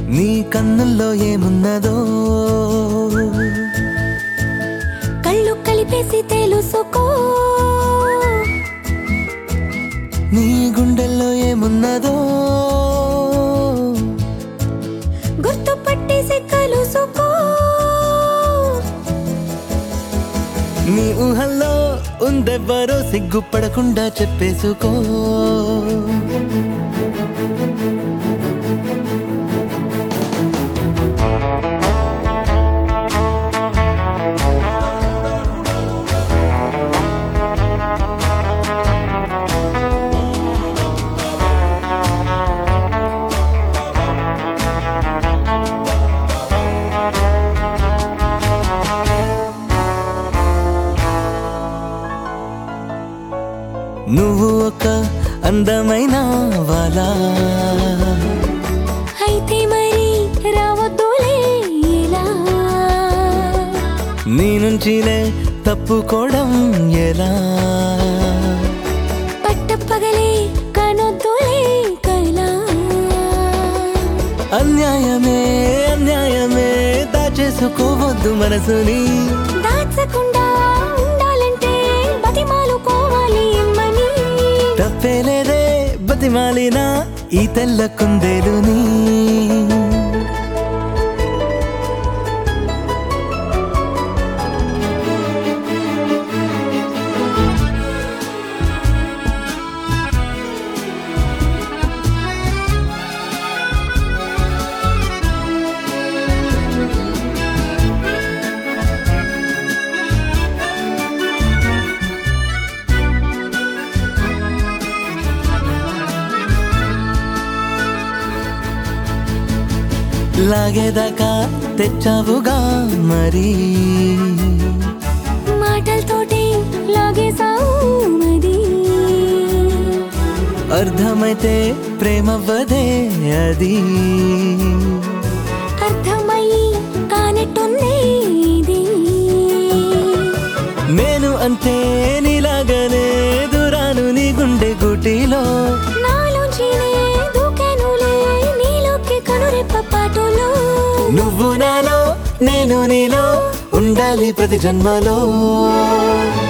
నీ కన్నుల్లో ఏమున్నదో కళ్ళు కలిపేసి తెలుసుకో నీ గుండెల్లో ఏమున్నదో గుర్తుపట్టేసి కలుసుకో నీ ఊహల్లో ఉందెవ్వరో సిగ్గుపడకుండా చెప్పేసుకో నువ్వు ఒక అందమైన వాలా అయితే మరి రావద్దులే ఇలా నీ నుంచినే తప్పుకోవడం ఎలా పట్టపగలే కనొద్దులే కైలా అన్యాయమే అన్యాయమే దాచేసుకోవద్దు మనసుని దాచకుండా ఉండాలంటే బతిమాలుకోవాలి ఇమ్మని తప్పేలేదే బతిమాలిన ఈ తెల్ల కుందేలుని లాగేదాకా తెచ్చావుగా మరి మాటలతోటి లాగేసావు మరి అర్థమైతే ప్రేమవ్వదే అది అర్థమయ్యి కానట్టుంది ఇది నేను అంతే నీలాగనే దూరాను నీ గుండె గుటిలో నాలోంచినే దూకానులే నీలోకి కనురెప్ప పాటులో నువ్వు నాలో నేను నీలో ఉండాలి ప్రతి జన్మలో